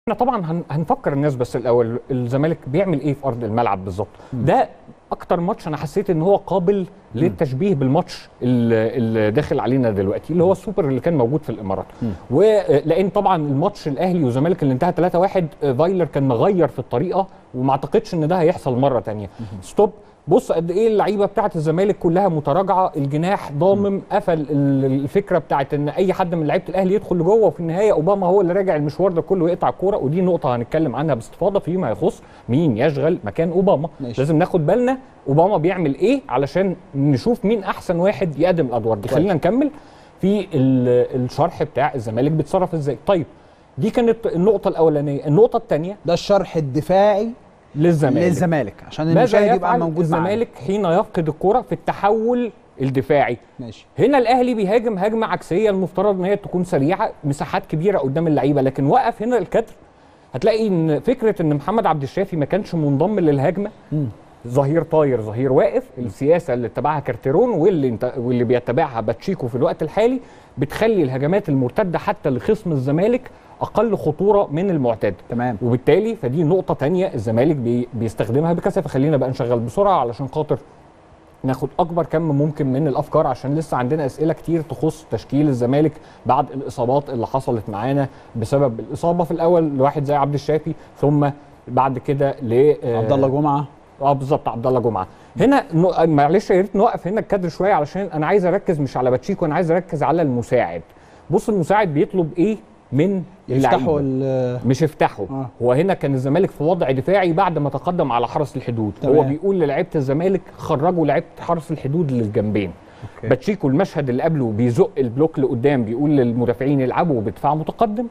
احنا طبعا هن- هنفكر الناس بس الاول الزمالك بيعمل ايه في ارض الملعب بالظبط ده اكتر ماتش انا حسيت ان هو قابل للتشبيه بالماتش اللي اللي داخل علينا دلوقتي اللي هو السوبر اللي كان موجود في الامارات ولان طبعا الماتش الاهلي والزمالك اللي انتهى 3-1 آه، فايلر كان مغير في الطريقه وما اعتقدش ان ده هيحصل مره تانية ستوب بص قد ايه اللعيبه بتاعه الزمالك كلها متراجعه الجناح ضامم قفل ال- الفكره بتاعه ان اي حد من لعيبه الاهلي يدخل لجوه وفي النهايه اوباما هو اللي راجع المشوار ده كله ويقطع الكوره ودي نقطه هنتكلم عنها باستفاضه فيما يخص مين يشغل مكان اوباما ماشي. لازم ناخد بالنا اوباما بيعمل ايه علشان نشوف مين احسن واحد يقدم الادوار دي طيب. خلينا نكمل في ال- الشرح بتاع الزمالك بيتصرف ازاي طيب دي كانت النقطه الاولانيه النقطه الثانيه ده الشرح الدفاعي للزمالك للزمالك عشان ماذا المشاهد يبقى يفعل موجود معانا الزمالك حين يفقد الكرة في التحول الدفاعي ماشي هنا الاهلي بيهاجم هجمه عكسيه المفترض ان هي تكون سريعه مساحات كبيره قدام اللعيبه لكن وقف هنا الكادر هتلاقي ان فكره ان محمد عبد الشافي ما كانش منضم للهجمه مم. ظهير طاير ظهير واقف السياسه اللي اتبعها كارتيرون واللي انت واللي بيتبعها باتشيكو في الوقت الحالي بتخلي الهجمات المرتده حتى لخصم الزمالك اقل خطوره من المعتاد تمام وبالتالي فدي نقطة تانية الزمالك بي بيستخدمها بكثافة خلينا بقى نشغل بسرعة علشان خاطر ناخد أكبر كم ممكن من الأفكار عشان لسه عندنا أسئلة كتير تخص تشكيل الزمالك بعد الإصابات اللي حصلت معانا بسبب الإصابة في الأول لواحد زي عبد الشافي ثم بعد كده ل آه، عبد الله جمعه اه بالظبط عبد الله جمعه هنا نو- معلش يا ريت نوقف هنا الكادر شويه علشان انا عايز اركز مش على باتشيكو انا عايز اركز على المساعد بص المساعد بيطلب ايه من يفتحوا اللعيبه ال- مش يفتحوا آه. هو هنا كان الزمالك في وضع دفاعي بعد ما تقدم على حرس الحدود تمام. هو بيقول للعيبه الزمالك خرجوا لعيبه حرس الحدود للجنبين أوكي. باتشيكو المشهد اللي قبله بيزق البلوك لقدام بيقول للمدافعين يلعبوا بدفاع متقدم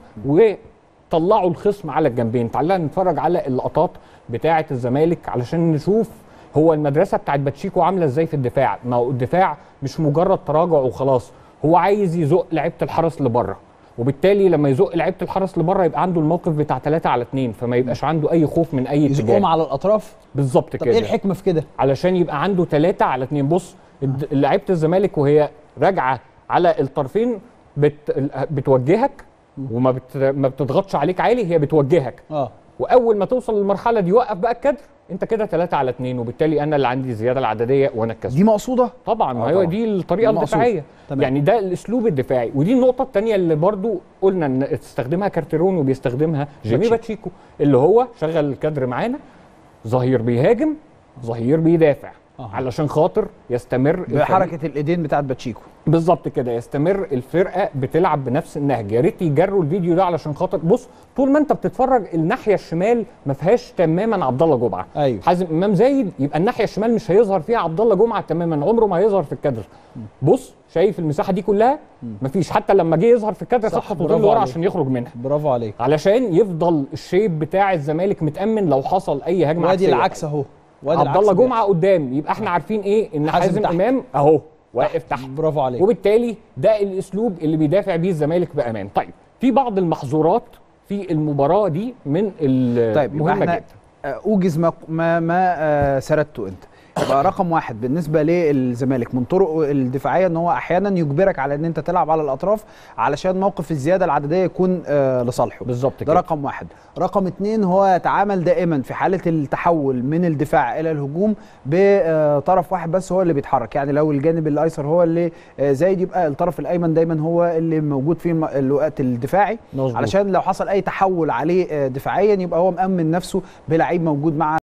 وطلعوا الخصم على الجنبين تعالى نتفرج على اللقطات بتاعه الزمالك علشان نشوف هو المدرسه بتاعت باتشيكو عامله ازاي في الدفاع ما هو الدفاع مش مجرد تراجع وخلاص هو عايز يزق لعيبه الحرس لبره وبالتالي لما يزق لعيبه الحرس لبره يبقى عنده الموقف بتاع 3 على 2 فما يبقاش عنده اي خوف من اي يزقهم اتجاه على الاطراف بالظبط طب كده ايه الحكمه في كده علشان يبقى عنده 3 على 2 بص الد- لعيبه الزمالك وهي راجعه على الطرفين بت بتوجهك وما بت ما بتضغطش عليك عالي هي بتوجهك اه واول ما توصل للمرحله دي وقف بقى الكادر انت كده 3 على 2 وبالتالي انا اللي عندي الزياده العدديه وانا الكسب دي مقصوده طبعا ما آه هو طبعاً. دي الطريقه دي مقصود. الدفاعيه تمام. يعني ده الاسلوب الدفاعي ودي النقطه الثانيه اللي برضو قلنا ان تستخدمها كارتيرون وبيستخدمها جيمي باتشيكو. باتشيكو اللي هو شغل الكادر معانا ظهير بيهاجم ظهير بيدافع أها. علشان خاطر يستمر الفريق- بحركه الايدين بتاعت باتشيكو بالظبط كده يستمر الفرقه بتلعب بنفس النهج يا ريت يجروا الفيديو ده علشان خاطر بص طول ما انت بتتفرج الناحيه الشمال ما فيهاش تماما عبد الله جمعه ايوه حازم امام زايد يبقى الناحيه الشمال مش هيظهر فيها عبد الله جمعه تماما عمره ما هيظهر في الكادر بص شايف المساحه دي كلها مفيش حتى لما جه يظهر في الكادر صح، خد خطوتين برافو لورا عليك. عشان يخرج منها برافو عليك علشان يفضل الشيب بتاع الزمالك متامن لو حصل اي هجمه وادي عكسية. العكس اهو وادي عبد العكس الله بيحصل. جمعه قدام يبقى احنا عارفين ايه ان حازم حازم تحت. امام اهو واقف تحت برافو عليك وبالتالي ده الاسلوب اللي بيدافع بيه الزمالك بامان طيب في بعض المحظورات في المباراه دي من طيب يبقى المهمه احنا جدا آه، اوجز ما ما, ما آه، سردته انت يبقى رقم واحد بالنسبه للزمالك من طرقه الدفاعيه ان هو احيانا يجبرك على ان انت تلعب على الاطراف علشان موقف الزياده العدديه يكون آه، لصالحه بالظبط ده كده رقم واحد رقم اتنين هو يتعامل دائما في حالة التحول من الدفاع إلى الهجوم بطرف واحد بس هو اللي بيتحرك يعني لو الجانب الأيسر هو اللي آه، زايد يبقى الطرف الأيمن دايما هو اللي موجود فيه الم- الوقت الدفاعي مظبوط. علشان لو حصل أي تحول عليه آه، دفاعيا يبقى هو مأمن نفسه بلعيب موجود مع